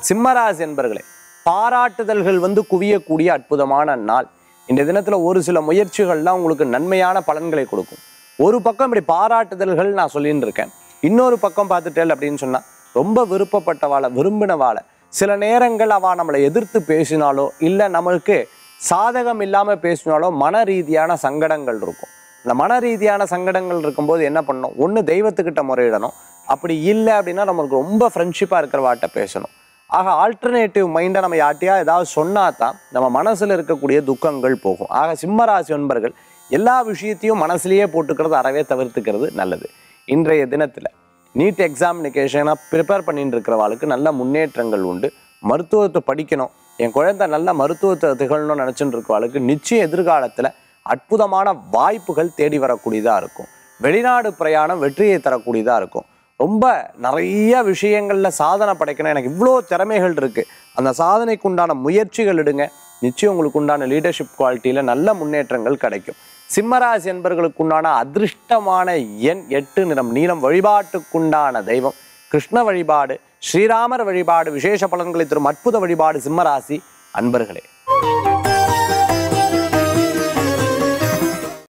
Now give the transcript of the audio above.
சிம்மராசி என்பர்களே பாராட்டுதல்கள் வந்து குவியக்கூடிய அற்புதமான நாள் இந்த தினத்துல ஒரு சில முயற்சிகள்லாம் உங்களுக்கு நன்மையான பலன்களை கொடுக்கும் ஒரு பக்கம் இப்படி பாராட்டுதல்கள் நான் சொல்லிட்டு இருக்கேன் இன்னொரு பக்கம் பார்த்துட்டேன் அப்படின்னு சொன்னா ரொம்ப விருப்பப்பட்டவாளை விரும்பினவாளை சில நேரங்கள் அவ நம்மளை எதிர்த்து பேசினாலோ இல்லை நம்மளுக்கு சாதகம் இல்லாம பேசினாலோ மன ரீதியான சங்கடங்கள் இருக்கும் இந்த மன ரீதியான சங்கடங்கள் இருக்கும்போது என்ன பண்ணணும் ஒன்று தெய்வத்துக்கிட்ட முறையிடணும் அப்படி இல்லை அப்படின்னா நம்மளுக்கு ரொம்ப ஃப்ரெண்ட்ஷிப்பாக இருக்கிறவாட்ட பேசணும் ஆக ஆல்டர்னேட்டிவ் மைண்டை நம்ம யார்ட்டையா ஏதாவது சொன்னா தான் நம்ம மனசில் இருக்கக்கூடிய துக்கங்கள் போகும் ஆக சிம்மராசி நண்பர்கள் எல்லா விஷயத்தையும் மனசுலயே போட்டுக்கிறது அறவே தவிர்த்துக்கிறது நல்லது இன்றைய தினத்தில் நீட் எக்ஸாமினிகேஷனாக ப்ரிப்பேர் பண்ணிட்டு இருக்கிறவாளுக்கு நல்ல முன்னேற்றங்கள் உண்டு மருத்துவத்தை படிக்கணும் என் குழந்தை நல்ல மருத்துவத்தை திகழணும்னு நினச்சிட்டு இருக்கிறவாளுக்கு நிச்சயம் எதிர்காலத்தில் அற்புதமான வாய்ப்புகள் தேடி வரக்கூடியதாக இருக்கும் வெளிநாடு பிரயாணம் வெற்றியை தரக்கூடியதாக இருக்கும் ரொம்ப நிறைய விஷயங்களில் சாதனை படைக்கணும் எனக்கு இவ்வளோ திறமைகள் இருக்குது அந்த சாதனைக்கு உண்டான முயற்சிகள் எடுங்க நிச்சயம் உங்களுக்கு உண்டான லீடர்ஷிப் குவாலிட்டியில் நல்ல முன்னேற்றங்கள் கிடைக்கும் சிம்மராசி என்பர்களுக்கு உண்டான அதிர்ஷ்டமான எண் எட்டு நிறம் நீளம் வழிபாட்டுக்குண்டான தெய்வம் கிருஷ்ண வழிபாடு ஸ்ரீராமர் வழிபாடு விசேஷ பலன்களை தரும் அற்புத வழிபாடு சிம்மராசி அன்பர்களே